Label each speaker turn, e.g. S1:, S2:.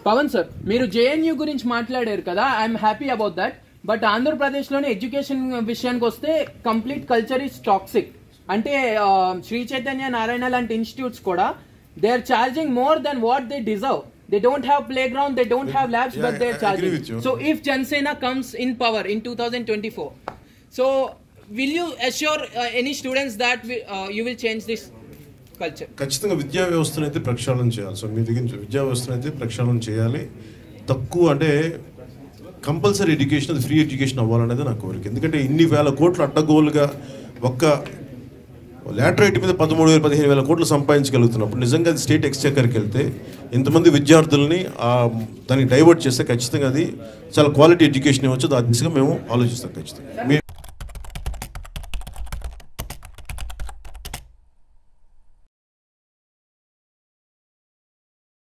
S1: Pawan sir మీరు JNU గురించి మాట్లాడారు కదా I'm happy about that but ఆంధ్రప్రదేశ్లోని ఎడ్యుకేషన్ విషయానికి వస్తే కంప్లీట్ కల్చర్ ఇస్ టాక్సిక్ అంటే ఆ, శ్రీ చైతన్య నారాయణ లాంటి ఇన్స్టిట్యూట్స్ కూడా they are charging more than what they deserve they don't have playground they don't have labs
S2: Yeah,
S1: but they
S2: I
S1: are
S2: agree
S1: charging
S2: with you.
S1: So if Janasena comes in power in two thousand twenty four so will you assure any students that you will change this culture
S2: ఖచ్చితంగా విద్యా వ్యవస్థను అయితే ప్రక్షాళన చేయాలి so మీ దగ్గర నుంచి విద్యా వ్యవస్థను అయితే ప్రక్షాళన చేయాలి తక్కువ అంటే కంపల్సరీ ఎడ్యుకేషన్ అది ఫ్రీ ఎడ్యుకేషన్ అవ్వాలనేది నా కోరిక ఎందుకంటే ఇన్ని వేల కోట్లు అడ్డగోలుగా ఒక్క లాటరైట్ మీద పదమూడు వేల పదిహేను వేల కోట్లు సంపాదించగలుగుతున్నప్పుడు నిజంగా అది స్టేట్ ఎక్స్చెకర్కి వెళ్తే ఇంతమంది విద్యార్థుల్ని ఆ దానికి డైవర్ట్ చేస్తే ఖచ్చితంగా అది చాలా క్వాలిటీ ఎడ్యుకేషన్ ఇవ్వచ్చు ఆ దిశగా మేము ఆలోచిస్తాం ఖచ్చితంగా మీ